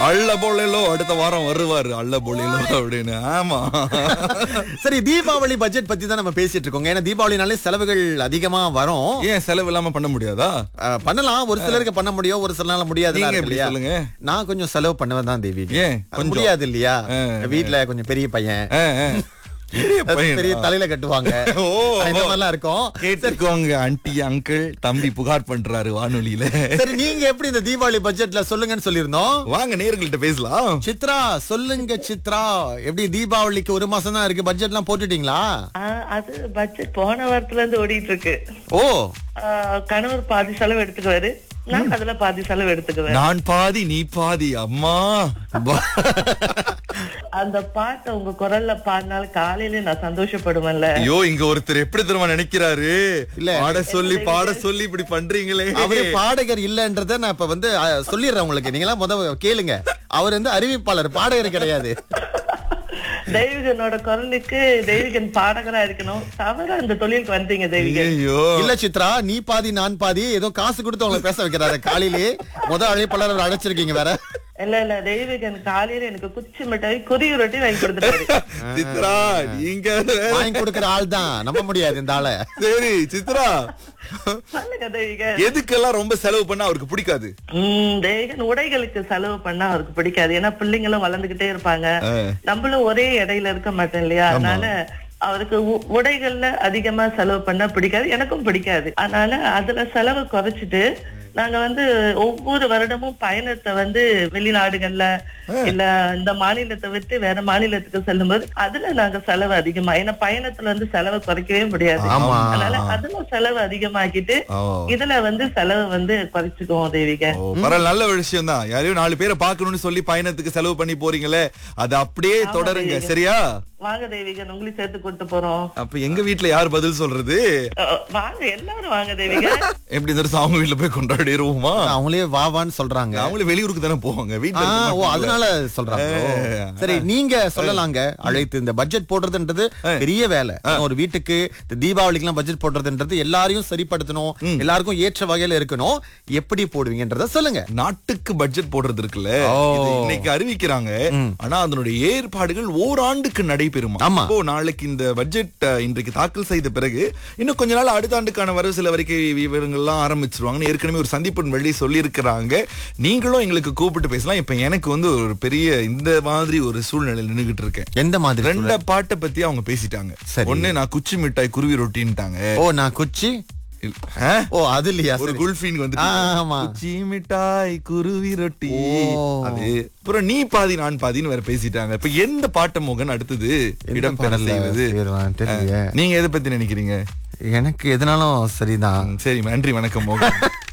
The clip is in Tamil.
அள்ள போலேலோ அடுத்த வாரம் வருவாரு அள்ள போலேலோ அப்படின்னு ஆமா சரி தீபாவளி பட்ஜெட் பத்தி தான் நம்ம பேசிட்டு இருக்கோங்க ஏன்னா தீபாவளினாலே செலவுகள் அதிகமா வரும் ஏன் செலவு இல்லாம பண்ண முடியாதா அஹ், பண்ணலாம் ஒரு சிலருக்கு பண்ண முடியும் ஒரு சிலனால முடியாது நீங்க எப்படி இல்லையா சொல்லுங்க? நான் கொஞ்சம் செலவு பண்ணுவேன் தான் தேவி ஏன்? அது கொஞ்சம்? முடியாது இல்லையா ஆ, வீட்ல கொஞ்சம் பெரிய பையன் ஆ, ஆ. பெரிய பையனா? பெரிய தலையில கட்டுவாங்க ஓ, இந்த மாதிரிலாம் இருக்கும் கேட்டுக்கோங்க ஆண்டி அங்கிள் தம்பி புகார் பண்றாரு வானொலியில சரி நீங்க எப்படி இந்த தீபாவளி பட்ஜெட்ல சொல்லுங்கன்னு சொல்லியிருந்தோம் வாங்க நேர்கள்ட்ட பேசலாம் சித்ரா சொல்லுங்க சித்ரா எப்படி தீபாவளிக்கு ஒரு மாசம் தான் இருக்கு பட்ஜெட் எல்லாம் போட்டுட்டீங்களா ஆ, அது பட்ஜெட் போன வாரத்துல இருந்து ஓடிட்டு இருக்கு ஓ ஆ, கணவர் பாதி செலவு எடுத்துக்குவாரு நான் அதுல பாதி செலவு எடுத்துக்குவேன் நான் பாதி நீ பாதி அம்மா அந்த பாட்டை உங்க குரல்ல பாடினால காலையில நான் சந்தோஷப்படுவேன்ல ஐயோ இங்க ஒருத்தர் எப்படி தெரியுமா நினைக்கிறாரு இல்ல. பாட சொல்லி பாட சொல்லி இப்படி பண்றீங்களே அவரு பாடகர் இல்லன்றத நான் இப்ப வந்து அஹ், சொல்லிடுறேன் உங்களுக்கு நீங்களா முத கேளுங்க அவர் வந்து அறிவிப்பாளர் பாடகர் கிடையாது தெய்வீகனோட குரலுக்கு தெய்வீகன் பாடகரா இருக்கணும் தவறா இந்த தொழிலுக்கு வந்தீங்க தெய்வீகன் ஐயோ இல்ல சித்ரா நீ பாதி நான் பாதி ஏதோ காசு கொடுத்து உங்களை பேச வைக்கிறாரு காலையிலே முத அழைப்பாளர் அவர் அழைச்சிருக்கீங்க வேற இல்ல இல்ல தெய்வீகன் காலையில எனக்கு குச்சி மிட்டாய் குறி ரொட்டி வாங்கி கொடுத்துட்டாரு சித்ரா நீங்க வாங்கி கொடுக்கிற ஆள் தான் நம்ப முடியாது இந்த ஆளை சரி சித்ரா சொல்லுங்க தெய்வீகன் எதுக்கெல்லாம் ரொம்ப செலவு பண்ணா அவருக்கு பிடிக்காது உம் தெய்வீகன் உடைகளுக்கு செலவு பண்ணா அவருக்கு பிடிக்காது ஏன்னா பிள்ளைங்களும் வளர்ந்துகிட்டே இருப்பாங்க ஆ. நம்மளும் ஒரே இடையில இருக்க மாட்டோம் இல்லையா அதனால அவருக்கு உ- உடைகள்ல அதிகமா செலவு பண்ணா பிடிக்காது எனக்கும் பிடிக்காது அதனால அதுல செலவு குறைச்சிட்டு நாங்க வந்து ஒவ்வொரு வருடமும் பயணத்தை வந்து வெளிநாடுகள்ல இல்ல இந்த மாநிலத்தை விட்டு வேற மாநிலத்துக்கு செல்லும்போது அதுல நாங்க செலவு அதிகமா ஏன்னா பயணத்துல வந்து செலவு குறைக்கவே முடியாது ஆமா. அதனால அதுல செலவு அதிகமாக்கிட்டு ஓ. இதுல வந்து செலவு வந்து குறைச்சுக்குவோம் தேவிக ஓ, பரவாயில்ல நல்ல ஒரு விஷயம் தான் யாரையும் நாலு பேரை பார்க்கணும்னு சொல்லி பயணத்துக்கு செலவு பண்ணி போறீங்களே அது அப்படியே தொடருங்க சரியா வாங்க தேவிகன் உங்களையும் சேர்த்து கூட்டு போறோம் அப்ப எங்க வீட்ல யார் பதில் சொல்றது அஹ், வாங்க எல்லாரும் வாங்க தேவிக எப்படி இந்த வருஷம் அவங்க வீட்ல போய் கொண்டாடிடுவோமா அவங்களே வா வான்னு சொல்றாங்க அவங்களே வெளியூருக்கு தானே போவாங்க ஆ, வீட்டுல இருக்க ஓ மாட்டாங்க. அதனால சொல்றாங்க ஓ. ஏ, சரி நீங்க சொல்லலாங்க அழைத்து இந்த பட்ஜெட் போடுறதுன்றது பெரிய வேலை ஒரு வீட்டுக்கு இந்த தீபாவளிக்கு எல்லாம் பட்ஜெட் போடுறதுன்றது எல்லாரையும் சரிப்படுத்தணும் எல்லாருக்கும் ஏற்ற வகையில இருக்கணும் எப்படி போடுவீங்கன்றத சொல்லுங்க நாட்டுக்கு பட்ஜெட் போடுறது இருக்குல்ல ஓ. இது இன்னைக்கு அறிவிக்கிறாங்க ஆனா அதனுடைய ஏற்பாடுகள் ஓராண்டுக்கு நடைபெறுமா ஆமா. இப்போ நாளைக்கு இந்த பட்ஜெட் அஹ், இன்றைக்கு தாக்கல் செய்த பிறகு இன்னும் கொஞ்ச நாள் அடுத்த ஆண்டுக்கான வரவு சில வரைக்கும் விவரங்கள்லாம் ஆரம்பிச்சிருவாங்கன்னு ஏற்கனவே ஒரு சந்திப்பின் வழி சொல்லியிருக்கிறாங்க நீங்களும் எங்களுக்கு கூப்பிட்டு பேசலாம் இப்ப எனக்கு வந்து ஒரு பெரிய இந்த மாதிரி ஒரு சூழ்நிலையில் நின்னுகிட்டு இருக்கேன் எந்த மாதிரி ரெண்ட பாட்டை பத்தி அவங்க பேசிட்டாங்க சரி. ஒண்ணு நான் குச்சி மிட்டாய் குருவி ரொட்டின்ட்டாங்க ஓ நான் குச்சி இல்ல- ஆ? ஓ அது இல்லையா ஒரு சரி. குல்ஃபின் வந்து ஆ, ஆமா. குச்சி மிட்டாய் குருவி ரொட்டி ஓ. அது அப்புறம் நீ பாதி நான் பாதின்னு வேற பேசிட்டாங்க இப்ப எந்த பாட்ட மோகன் அடுத்தது எந்த இடம் பெற பாடல்ல செய்வது சேருவான் தெரியலையே. நீங்க எதை பத்தி நினைக்கிறீங்க எனக்கு எதுனாலும் சரிதான் ம், சரி நன்றி வணக்கம் மோகன்